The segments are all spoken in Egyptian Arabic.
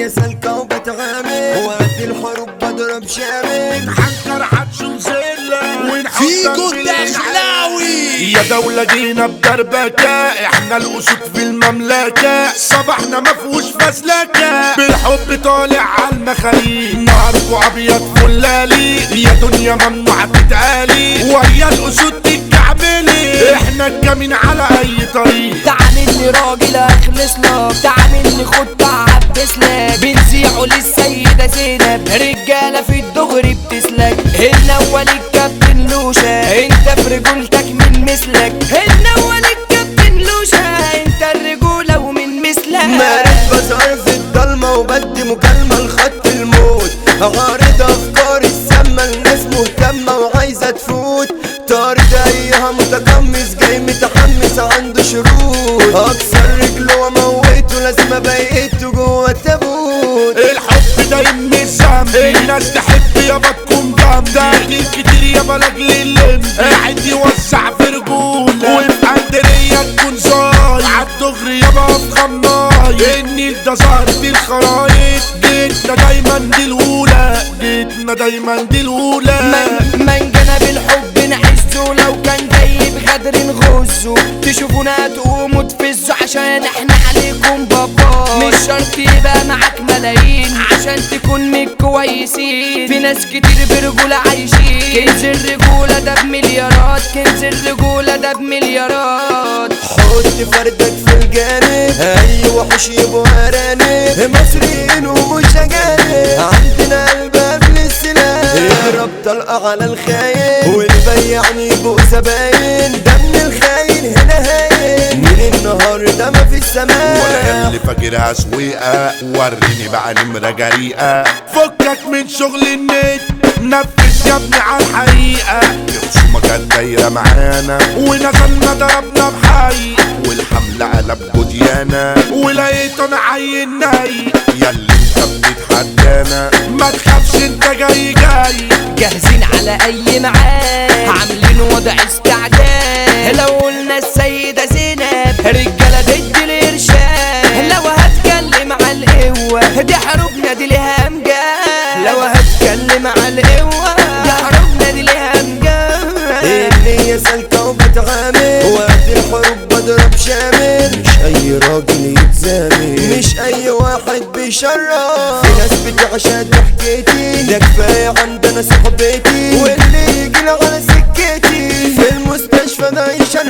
النية سالكة وبتغامر وقت الحروب بضرب شامل حنكر حتشوف زلة ونحط فيجو الجيل الدخلاوي يا دولة جينا بدربكة احنا الاسود في المملكة صباحنا مفهوش فزلكة بالحب طالع على المخاريج نعرفه ابيض فلالي يا دنيا ممنوع تتقالي وهي الاسود تتكعبلي احنا الكمين على اي طريق تعاملني راجل اخلص لك تعاملني خد تعبس لك بنزيعه للسيدة زينب رجالة في الدغري بتسلك الاول الكابتن لوشة انت في رجولتك من مثلك الاول الكابتن لوشة انت الرجولة ومن مثلك مارد بظهر في الضلمة وبدي مكالمة لخط الموت عارض افكاري السامة الناس مهتمة وعايزة تفوت طارد ايها متقمص جاي متحمس عنده شروط اكسر رجله واموته لازم ابيته جوه التابوت الحب ده يم الذنب الناس تحب يابا تكون جامدة غير كتير يابا لاجل اللم قاعد يوزع في رجولة وفي قندرية تكون زاي عالدغري يابا في خماي النيل ده ظهر دي الخرايط جيتنا دايما دي الأولى جيتنا دايما دي الأولى من, من جنب الحب نعزه لو كان جاي بغدر نغزه تشوفونا تقوموا تفزوا عشان احنا عليكم بابا مش شرط يبقى معاك ملايين عشان تكون من كويسين في ناس كتير برجولة عايشين كنز الرجولة ده بمليارات كنز الرجولة ده بمليارات حط فردك في الجانب اي وحش يبقوا ارانب مصريين ومش اجانب عندنا قلب قبل السلاح يهرب طلقة على الخاين والبيعني يبقوا زباين ده من الخاين هنا هاين من النهار ده ما في ولا السماء اللي فاكرها سويقة وريني بقى نمرة جريئة فكك من شغل النت نفذ يا ابني على الحقيقة الخصومة كانت دايرة معانا ونزلنا ضربنا بحي والحملة قلب جديانة ولقيته انا عين ناي ياللي انت بتتحدانا ما تخافش انت جاي جاي جاهزين على اي معاد عاملين وضع استعداد لو قلنا السيدة زينب رجالة ضد الارشاد لو هتكلم على القوة دي حروبنا دي ليها امجاد لو هتكلم على القوة دي حروبنا دي ليها امجاد النية سالكة وبتعامل وقت الحروب بضرب شامل مش أي راجل يتزامل مش أي واحد بيشرف في ناس بتعشى ضحكتي ده كفاية عندنا صحبتي واللي يجي على سكتي في المستشفى ده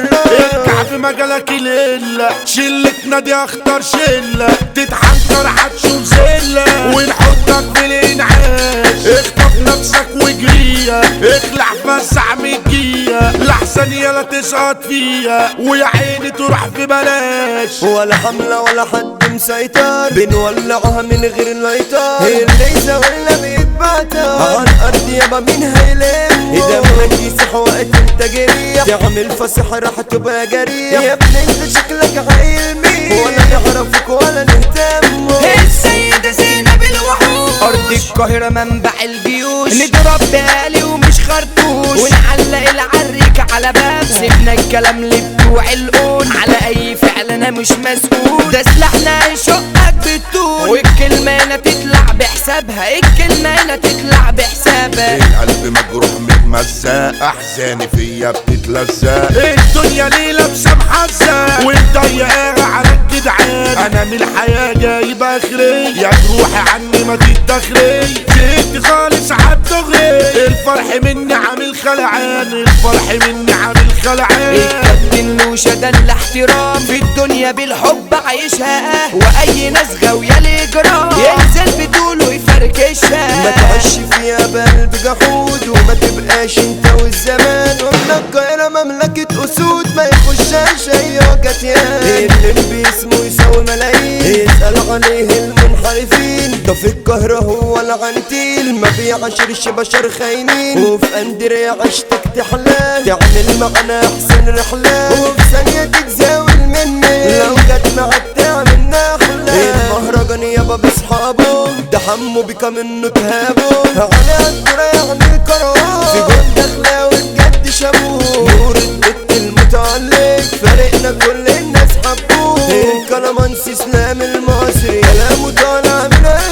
ارجع يشرف في مجالك القلة شلتنا دي اخطر شلة تتحنكر هتشوف زلة ونحطك في الانعاش اخطف نفسك وجرية اخلع فزع مجية لحسن يلا تسقط فيها ويا عيني تروح في بلاش ولا حملة ولا حد مسيطر بنولعها من غير لايتر اللي يزولنا بيتبعتر على الأرض يابا مين هيلم دمك يسح وقت انت جريح تعمل فسح راح تبقى جريح يا ابني انت شكلك عيل مين ولا نعرفك ولا نهتم السيدة زينب الوحوش أرض القاهرة منبع الجيوش نضرب بالي ومش خرطوش ونعلق العريك على باب سيبنا الكلام لبتوع القول على أي فعل أنا مش مسؤول ده سلاحنا يشقك بالطول والكلمة هنا تطلع بحسابها الكلمة هنا تطلع بحسابها القلب مجروح متمزق احزاني فيا بتتلزق الدنيا ليلة بسمحزة ومضيقاها على الجدعان انا من الحياة جايب اخري يا تروحي عني ما تتدخلي جيت خالص عالدغري الفرح مني عامل خلعان الفرح مني عامل خلعان الكابتن لوشة ده الاحترام في الدنيا بالحب عايشها واي ناس غاوية الاجرام ينزل بطوله يفركشها ما تعيش فيها بقلب جحود وما تبقاش انت والزمان ومن القاهرة مملكة اسود ما يخشهاش اي كتيان اللي باسمه يساوي ملايين يسأل عليه المنحرفين ده في القاهرة هو العنتيل ما بيعشرش بشر خاينين وفي اندريا عشتك تحلال تعمل معنا احسن رحلات وفي ثانية تتزاول مني لو جت معاك تعمل نخلة المهرجان يابا بصحابه ده حمو بيكا منه تهابه على الدرة يعمل كرام في جون دخلاوي بجد شابوه نور البت المتعلق فارقنا كل الناس حبوه الكلامانس اسلام المصري كلامه طالع من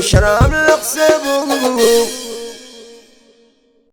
بشرب لك سبوب